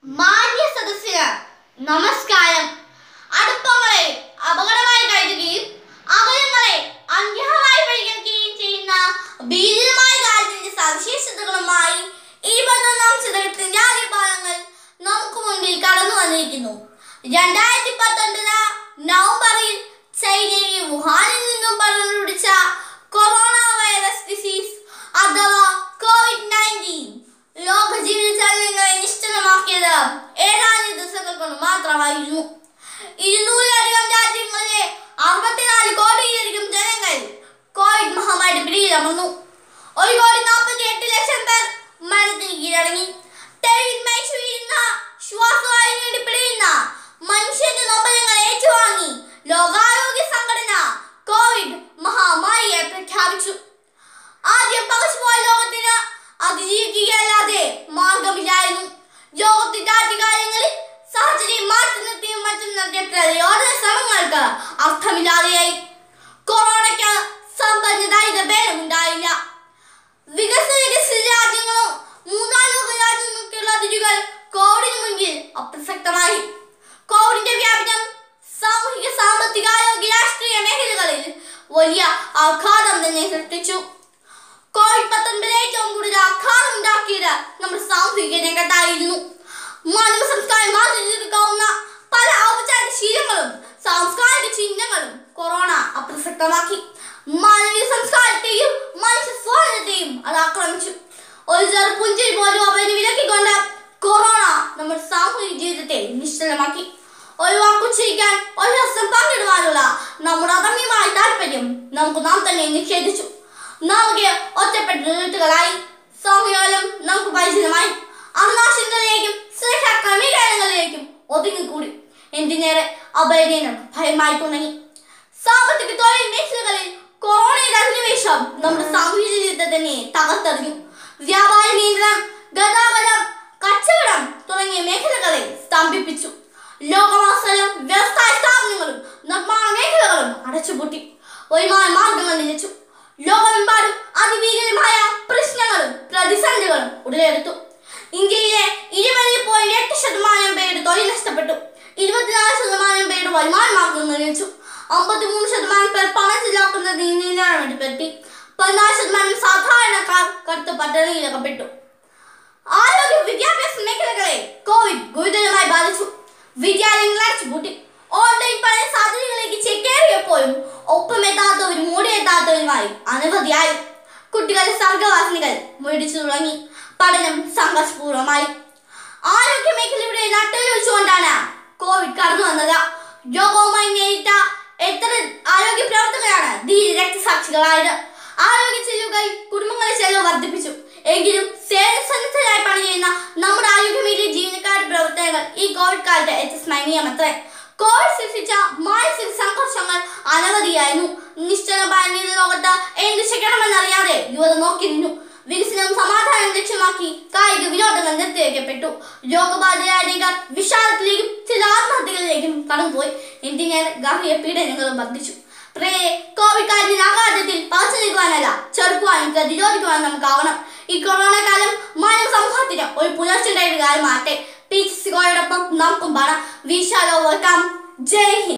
മാന്യ സദസ്സിന് നമസ്കാരം അടുപ്പങ്ങളെ അപകടമായി കരുതുകയും അകലങ്ങളെ അന്യമായി പരിഗണിക്കുകയും ചെയ്യുന്ന ഭീതിതമായ കാലത്തിന്റെ സവിശേഷതകളുമായി ഇരുപത്തൊന്നാം ശതകത്തിന്റെ ആദ്യ ഭാഗങ്ങൾ നമുക്ക് മുൻപിൽ കടന്നു വന്നിരിക്കുന്നു രണ്ടായിരത്തി പത്തൊൻപത് നവംബറിൽ ചൈനയിലെ വുഹാനിൽ നിന്നും പടർന്നു പിടിച്ച കൊറോണ വൈറസ് ഡിസീസ് അഥവാ കോവിഡ് നയൻറ്റീൻ ലോക ജീവിത ചലനങ്ങളെ നിശ്ചലമാക്കിയത് ഏതാനും ദിവസങ്ങൾ കൊണ്ട് മാത്രമായിരുന്നു ഇരുന്നൂറിലധികം രാജ്യങ്ങളിലെ അറുപത്തിനാല് കോടിയിലധികം ജനങ്ങൾ കോവിഡ് മഹാമാരി പിടിയിലമർന്നു ഒരു കോടി നാൽപ്പത്തി എട്ട് ലക്ഷം പേർ മരണത്തിന് കീഴടങ്ങി തെരുവിൽ മരിച്ചു വീഴുന്ന ശ്വാസവായു വേണ്ടി പിടിയുന്ന മനുഷ്യന്റെ നൊമ്പരങ്ങൾ ഏറ്റുവാങ്ങി ലോകാരോഗ്യ സംഘടന കോവിഡ് മഹാമാരിയെ പ്രഖ്യാപിച്ചു ആദ്യം പകച്ചുപോയ ലോകത്തിന് അതിജീവിക്കുകയല്ലാതെ മാർഗമില്ലായിരുന്നു ലോകത്തിന്റെ ആദ്യകാലങ്ങളിൽ സാഹചര്യം മാറ്റി നിർത്തിയും മറ്റും നടത്തിയ പ്രതിരോധ ശ്രമങ്ങൾക്ക് അർത്ഥമില്ലാതെയായി കൊറോണയ്ക്ക് സമ്പന്നതായ ഭേദമുണ്ടായില്ല വികസന വികസിത രാജ്യങ്ങളും മൂന്നാം ലോക രാജ്യങ്ങൾക്കുള്ള അതിരുകൾ കോവിഡിന് മുൻപിൽ അപ്രസക്തമായി കോവിഡിന്റെ വ്യാപനം സാമൂഹിക സാമ്പത്തിക ആരോഗ്യ രാഷ്ട്രീയ മേഖലകളിൽ വലിയ ആഘാതം തന്നെ സൃഷ്ടിച്ചു കോവിഡ് പത്തൊൻപത് ഏറ്റവും കൂടുതൽ ആഘാതം ഉണ്ടാക്കിയത് നമ്മുടെ സാമൂഹിക രംഗത്തായിരുന്നു മാനവ സംസ്കാരം മാറ്റിയെടുക്കാവുന്ന പല ഔപചാരിക ശീലങ്ങളും സാംസ്കാരിക ചിഹ്നങ്ങളും കൊറോണ അപ്രസക്തമാക്കി മാനവീയ സംസ്കാരത്തെയും മനുഷ്യ സ്വാതന്ത്ര്യത്തെയും അത് ആക്രമിച്ചു ഒരു ചെറുപുഞ്ചിരി പോലും അവന് വിലക്കിക്കൊണ്ട് കൊറോണ നമ്മുടെ സാമൂഹിക ജീവിതത്തെ നിശ്ചലമാക്കി ഒരു വാക്കുച്ചരിക്കാൻ ഒരു രസം പങ്കിടുവാനുള്ള നമ്മുടെ അദമ്യമായ താല്പര്യം നമുക്ക് നാം തന്നെ നിഷേധിച്ചു നമുക്ക് ഒറ്റപ്പെട്ട വീട്ടുകളായി സൗകര്യം നമുക്ക് പരിചിതമായി അനാശങ്ങളിലേക്കും സുരക്ഷാ ക്രമീകരണങ്ങളിലേക്കും ഒതുങ്ങിക്കൂടി എന്തിനേറെ അപരിണീനം ഭയമായി തുടങ്ങി സാമ്പത്തിക തൊഴിൽ മേഖലകളിൽ കൊറോണയുടെ അധിനിവേശം നമ്മുടെ സാമൂഹിക ജീവിതത്തെ തന്നെ തകർത്തെറിഞ്ഞു വ്യാപാര നിയന്ത്രണം ഗതാഗതം കച്ചവടം തുടങ്ങിയ മേഖലകളെ സ്തംഭിപ്പിച്ചു ലോകമാസലും വ്യവസായ സ്ഥാപനങ്ങളും നിർമ്മാണ മേഖലകളും അടച്ചുപൂട്ടി വരുമാന മാർഗങ്ങൾ നിലച്ചു ലോകമെമ്പാടും അതിഭീകരമായ പ്രശ്നങ്ങളും പ്രതിസന്ധികളും ഉടലെടുത്തു ഇന്ത്യയിലെ ഇരുപത് പോയിന്റ് എട്ട് ശതമാനം പേരുടെ തൊഴിൽ നഷ്ടപ്പെട്ടു ഇരുപത്തിനാല് ശതമാനം പേരുടെ വരുമാന മാർഗങ്ങൾ നിലച്ചു അമ്പത്തിമൂന്ന് ശതമാനം പേർ പണം ചിലാക്കുന്നതിൽ നിന്നാണ് വേണ്ടിപ്പെട്ടി പതിനാല് ശതമാനം സാധാരണക്കാർ കടുത്ത പട്ടിണിയിലകപ്പെട്ടു ആരോഗ്യ വിദ്യാഭ്യാസ മേഖലകളെ കോവിഡ് ഗുരുതരമായി ബാധിച്ചു വിദ്യാലയങ്ങൾ അടച്ചുപൂട്ടി ഓൺലൈൻ പഠന സാധ്യതകളിലേക്ക് ചേക്കേറിയപ്പോഴും ഒപ്പമെത്താത്തവരും മൂടിയെത്താത്തവരുമായി അനവധിയായി കുട്ടികളുടെ സർഗവാസിനികൾ മുരടിച്ചു തുടങ്ങി പഠനം സംഘർഷപൂർവമായി ആരോഗ്യ മേഖലയുടെ നട്ടൽ വെച്ചുകൊണ്ടാണ് കോവിഡ് കടന്നു വന്നത് രോഗവുമായി നേരിട്ട എത്ര ആരോഗ്യ പ്രവർത്തകരാണ് ധീര രക്തസാക്ഷികളായത് ആരോഗ്യ ചെലവുകൾ കുടുംബങ്ങളെ ചെലവ് വർദ്ധിപ്പിച്ചു എങ്കിലും സേവനസന്നദ്ധരായി പണിചെയ്യുന്ന നമ്മുടെ ആരോഗ്യ മേഖലയിലെ ജീവനക്കാരുടെ പ്രവർത്തനങ്ങൾ ഈ കോവിഡ് കാലത്ത് എത്തിസ്മരണീയമത്രേ കോവിഡ് സൃഷ്ടിച്ച മാനസിക സംഘർഷങ്ങൾ അനവധിയായിരുന്നു നിശ്ചലമായ നീല ലോകത്ത് എന്ത് ചെയ്യണമെന്നറിയാതെ യുവത നോക്കി നിന്നു വികസനവും സമാധാനവും ലക്ഷ്യമാക്കി കായിക വിനോദങ്ങൾ നിർത്തിവെക്കപ്പെട്ടു രോഗബാധിതരായവർ വിഷാദത്തിലേക്കും ചില ആത്മഹത്യകളിലേക്കും കടന്നുപോയി എന്തിനേറെ ഗാർഹിക പീഡനങ്ങളും വർദ്ധിച്ചു പ്രിയേ കോവിഡ് കാലത്തിന്റെ ആഘാതത്തിൽ പകച്ചു നിൽക്കുവാനല്ല ചെറുക്കുവാനും പ്രതിരോധിക്കുവാനും നമുക്കാവണം ഈ കൊറോണ കാലം മാനവ സമൂഹത്തിന് ഒരു പുലർച്ചയുടെ കാലമാകട്ടെ പി സിഗോയോടൊപ്പം നമുക്കും പാടാം വിശാലോ വെൽക്കം ജയ് ഹിന്ദ്